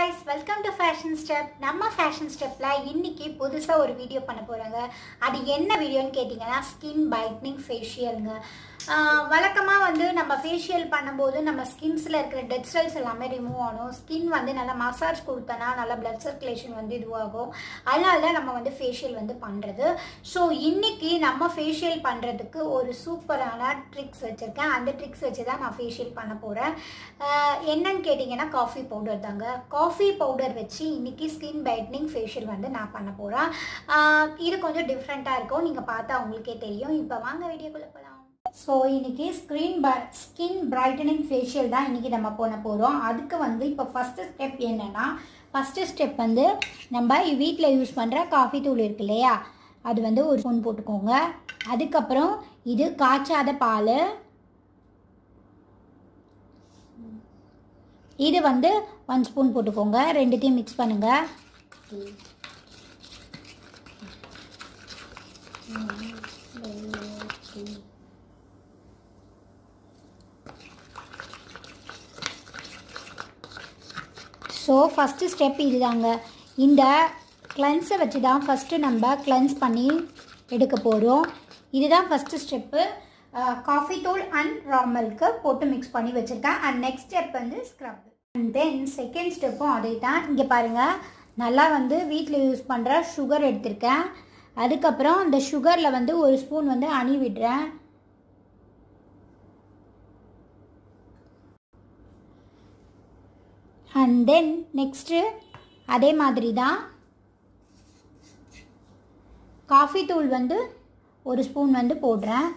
guys welcome to fashion step நம்ம fashion ஸ்டெப்பில் இன்னைக்கு புதுசாக ஒரு வீடியோ பண்ண போகிறாங்க அது என்ன வீடியோன்னு கேட்டிங்கன்னா ஸ்கின் பைட்னிங் ஃபேஷியலுங்க வழக்கமாக வந்து நம்ம ஃபேஷியல் பண்ணும்போது நம்ம ஸ்கின்ஸில் இருக்கிற டெட் செல்ஸ் எல்லாமே ரிமூவ் ஆகும் ஸ்கின் வந்து நல்லா மசாஜ் கொடுத்தனா நல்லா பிளட் சர்க்குலேஷன் வந்து இதுவாகும் அதனால தான் நம்ம வந்து ஃபேஷியல் வந்து பண்ணுறது ஸோ இன்னைக்கு நம்ம ஃபேஷியல் பண்ணுறதுக்கு ஒரு சூப்பரான ட்ரிக்ஸ் வச்சுருக்கேன் அந்த ட்ரிக்ஸ் வச்சு தான் நான் ஃபேஷியல் பண்ண போகிறேன் என்னன்னு கேட்டிங்கன்னா காஃபி பவுடர் தாங்க காஃபி பவுடர் வச்சு இன்னைக்கு ஸ்கின் பைட்னிங் ஃபேஷியல் வந்து நான் பண்ண போகிறேன் இது கொஞ்சம் டிஃப்ரெண்ட்டாக இருக்கும் நீங்கள் பார்த்தா உங்களுக்கே தெரியும் இப்போ வாங்க வீடியோக்குள்ளே போகலாம் ஸோ இன்னைக்கு ஸ்க்ரீன் ப ஸ்கின் பிரைட்டனிங் ஃபேஷியல் தான் இன்றைக்கி நம்ம பண்ண போகிறோம் அதுக்கு வந்து இப்போ ஃபஸ்ட்டு ஸ்டெப் என்னென்னா ஃபஸ்ட்டு ஸ்டெப் வந்து நம்ம வீட்டில் யூஸ் பண்ணுற காஃபி தூள் இருக்கு இல்லையா அது வந்து ஒரு ஸ்பூன் போட்டுக்கோங்க அதுக்கப்புறம் இது காய்ச்சாத பால் இது வந்து ஒன் ஸ்பூன் போட்டுக்கோங்க ரெண்டுத்தையும் மிக்ஸ் பண்ணுங்கள் ஸோ ஃபஸ்ட்டு ஸ்டெப் இதுதாங்க இந்த கிளென்ஸை வச்சு தான் ஃபஸ்ட்டு நம்ம கிளென்ஸ் பண்ணி எடுக்க போகிறோம் இதுதான் ஃபஸ்ட்டு ஸ்டெப்பு காஃபி தூள் அண்ட் ராமலுக்கு போட்டு மிக்ஸ் பண்ணி வச்சுருக்கேன் அண்ட் நெக்ஸ்ட் ஸ்டெப் வந்து ஸ்க்ரப் அண்ட் தென் செகண்ட் ஸ்டெப்பும் அதே தான் இங்கே பாருங்கள் நல்லா வந்து வீட்டில் யூஸ் பண்ணுற சுகர் எடுத்திருக்கேன் அதுக்கப்புறம் இந்த சுகரில் வந்து ஒரு ஸ்பூன் வந்து அணி விடுறேன் அண்ட் தென் நெக்ஸ்ட்டு அதே மாதிரி தான் காஃபி தூள் வந்து ஒரு ஸ்பூன் வந்து போடுறேன்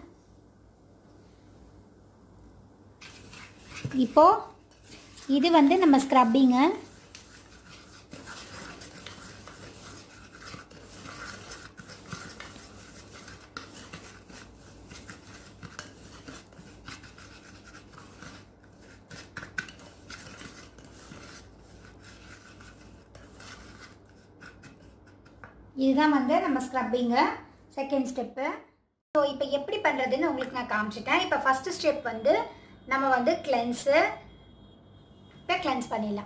இப்போது இது வந்து நம்ம ஸ்க்ரப்பிங்கு இதுதான் வந்து நம்ம ஸ்க்ரப்பிங்கு செகண்ட் ஸ்டெப்பு ஸோ இப்போ எப்படி பண்ணுறதுன்னு உங்களுக்கு நான் காமிச்சிட்டேன் இப்போ ஃபஸ்ட்டு ஸ்டெப் வந்து நம்ம வந்து கிளென்ஸு இப்போ கிளென்ஸ் பண்ணிடலாம்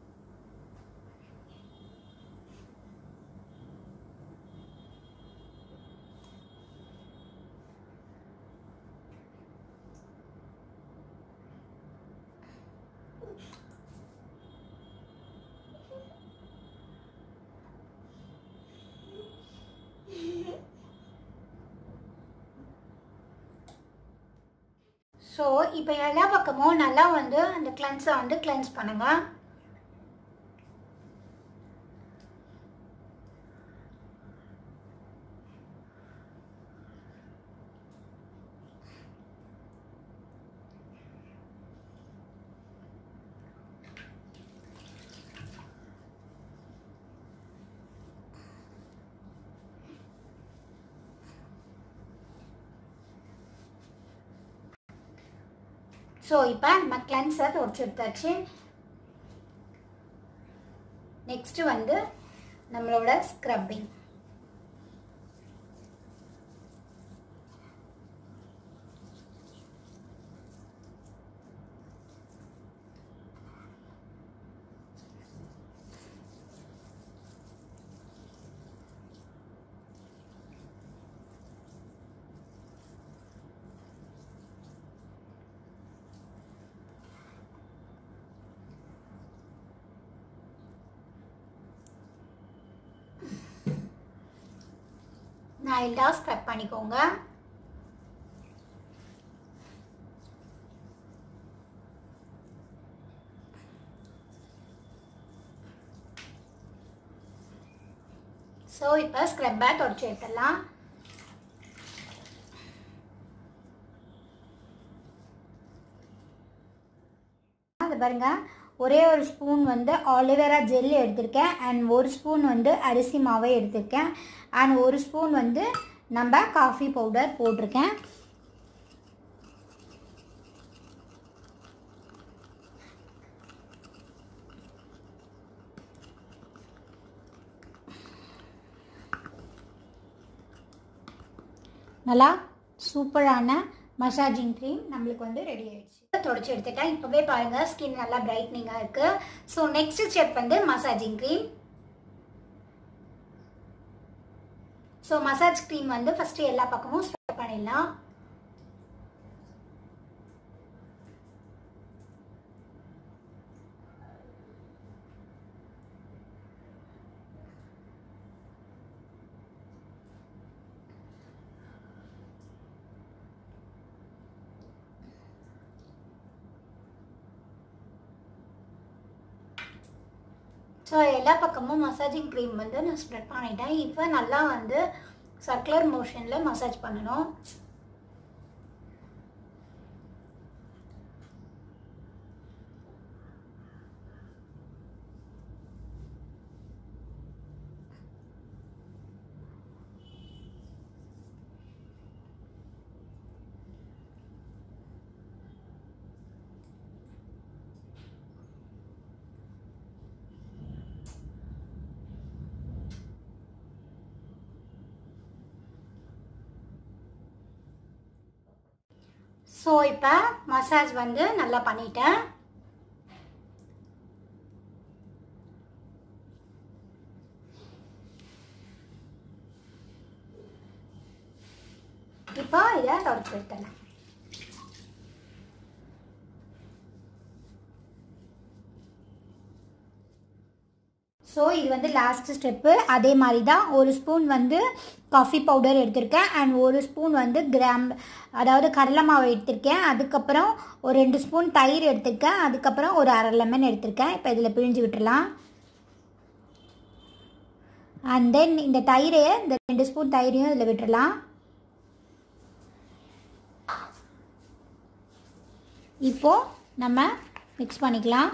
ஸோ இப்போ எல்லா பக்கமும் நல்லா வந்து அந்த கிளென்ஸை வந்து கிளென்ஸ் பண்ணுங்க ஸோ இப்போ நம்ம கிளென்ஸை தொடச்சி எடுத்தாச்சு நெக்ஸ்ட்டு வந்து நம்மளோட ஸ்க்ரப்பிங் நைல்டாக ஸ்க்ரப் பண்ணிக்கோங்க ஸோ இப்போ ஸ்க்ரப்பை தொடச்சி எடுத்துடலாம் அது பாருங்க ஒரே ஒரு ஸ்பூன் வந்து ஆலிவேரா ஜெல் எடுத்திருக்கேன் அண்ட் ஒரு ஸ்பூன் வந்து அரிசி மாவை எடுத்திருக்கேன் அண்ட் ஒரு ஸ்பூன் வந்து நம்ம காஃபி பவுடர் போட்டிருக்கேன் நல்லா சூப்பரான மசாஜிங் க்ரீம் நம்மளுக்கு வந்து ரெடி ஆயிடுச்சு தொடச்சி எடுத்துட்டேன் இப்போவே பாருங்கள் ஸ்கின் நல்லா பிரைட்னிங்காக இருக்குது ஸோ நெக்ஸ்ட் ஸ்டெப் வந்து massaging cream so massage cream வந்து ஃபஸ்ட்டு எல்லா பக்கமும் ஸ்ப்ரெட் பண்ணிடலாம் ஸோ எல்லா பக்கமும் மசாஜிங் க்ரீம் வந்து நான் ஸ்ப்ரெட் பண்ணிட்டேன் இப்போ நல்லா வந்து சர்க்குலர் மோஷனில் மசாஜ் பண்ணணும் ஸோ இப்போ மசாஜ் வந்து நல்லா பண்ணிட்டேன் இப்போ இதை தொடச்சி எடுத்துடலாம் ஸோ இது வந்து லாஸ்ட் ஸ்டெப்பு அதே மாதிரி தான் ஒரு ஸ்பூன் வந்து காஃபி பவுடர் எடுத்திருக்கேன் அண்ட் ஒரு ஸ்பூன் வந்து கிராம் அதாவது கடலை மாவு எடுத்திருக்கேன் அதுக்கப்புறம் ஒரு ரெண்டு ஸ்பூன் தயிர் எடுத்திருக்கேன் அதுக்கப்புறம் ஒரு அரை லெமன் எடுத்திருக்கேன் இப்போ இதில் பிழிஞ்சு விட்டுடலாம் அண்ட் தென் இந்த தயிரை இந்த ரெண்டு ஸ்பூன் தயிரையும் இதில் விட்டுடலாம் இப்போது நம்ம மிக்ஸ் பண்ணிக்கலாம்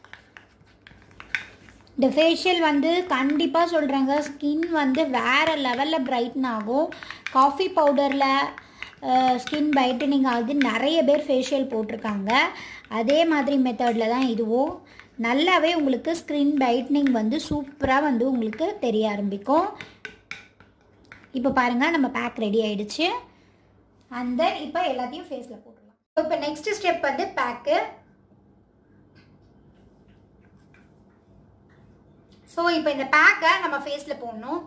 இந்த ஃபேஷியல் வந்து கண்டிப்பாக சொல்கிறேங்க ஸ்கின் வந்து வேறு லெவலில் பிரைட்டன் ஆகும் காஃபி பவுடரில் ஸ்கின் பிரைட்டனிங் ஆகுது நிறைய பேர் ஃபேஷியல் போட்டிருக்காங்க அதே மாதிரி மெத்தடில் தான் இதுவும் நல்லாவே உங்களுக்கு ஸ்கின் பிரைட்னிங் வந்து சூப்பராக வந்து உங்களுக்கு தெரிய ஆரம்பிக்கும் இப்போ பாருங்கள் நம்ம பேக் ரெடி ஆகிடுச்சு அண்ட் தென் இப்போ எல்லாத்தையும் ஃபேஸில் போட்டுடலாம் இப்போ நெக்ஸ்ட் ஸ்டெப் வந்து பேக்கு ஸோ இப்போ இந்த பேக்கை நம்ம ஃபேஸில் போடணும்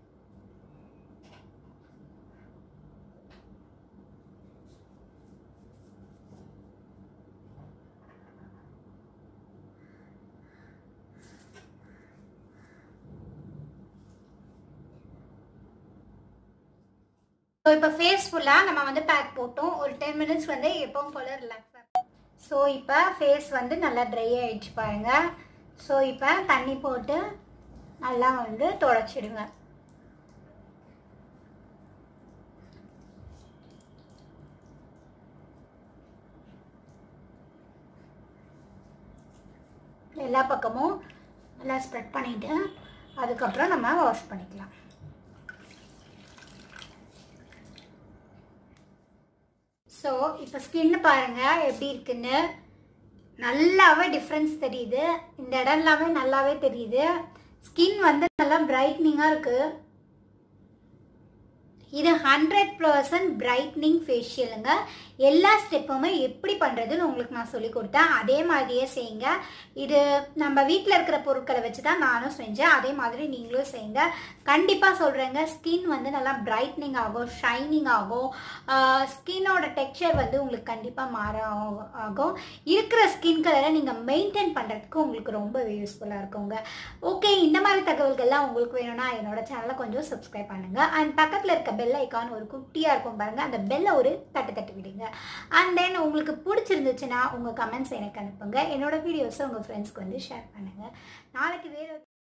ஸோ இப்போ ஃபேஸ் ஃபுல்லாக நம்ம வந்து பேக் போட்டோம் ஒரு டென் மினிட்ஸ் வந்து எப்பவும் போல் ரிலாக்ஸ் ஆகும் ஸோ இப்போ ஃபேஸ் வந்து நல்லா ட்ரை ஆகிடுச்சு பாருங்கள் ஸோ இப்போ தண்ணி போட்டு நல்லா வந்து தொடச்சிடுங்க எல்லா பக்கமும் நல்லா ஸ்ப்ரெட் பண்ணிவிட்டு அதுக்கப்புறம் நம்ம வாஷ் பண்ணிக்கலாம் ஸோ இப்போ ஸ்கின்னு பாருங்கள் எப்படி இருக்குன்னு நல்லாவே டிஃப்ரென்ஸ் தெரியுது இந்த இடம் எல்லாமே நல்லாவே தெரியுது ஸ்கின் வந்து நல்லா பிரைட்னிங்காக இருக்குது இது ஹண்ட்ரட் பர்சன்ட் பிரைட்னிங் ஃபேஷியலுங்க எல்லா ஸ்டெப்புமே எப்படி பண்ணுறதுன்னு உங்களுக்கு நான் சொல்லி கொடுத்தேன் அதே மாதிரியே செய்யுங்க இது நம்ம வீட்டில் இருக்கிற பொருட்களை வச்சு தான் நானும் செஞ்சேன் அதே மாதிரி நீங்களும் செய்யுங்க கண்டிப்பாக சொல்கிறேங்க ஸ்கின் வந்து நல்லா பிரைட்னிங் ஆகும் ஷைனிங் ஆகும் ஸ்கின்னோட டெக்ஸ்சர் வந்து உங்களுக்கு கண்டிப்பாக மாற ஆகும் இருக்கிற ஸ்கின் கலரை நீங்கள் மெயின்டைன் பண்ணுறதுக்கு உங்களுக்கு ரொம்ப யூஸ்ஃபுல்லாக இருக்குங்க ஓகே இந்த மாதிரி தகவல்கள்லாம் உங்களுக்கு வேணும்னா என்னோட சேனலை கொஞ்சம் சப்ஸ்கிரைப் பண்ணுங்கள் அண்ட் பக்கத்தில் இருக்க பெல் ஐக்கான் ஒரு குட்டியாக இருக்கும் பாருங்கள் அந்த பெல்லை ஒரு தட்டு தட்டு விடுங்க அண்ட் தென் உங்களுக்கு பிடிச்சிருந்துச்சுன்னா உங்கள் கமெண்ட்ஸ் எனக்கு அனுப்புங்க என்னோட வீடியோஸை உங்கள் ஃப்ரெண்ட்ஸ்க்கு வந்து ஷேர் பண்ணுங்கள் நாளைக்கு வேறு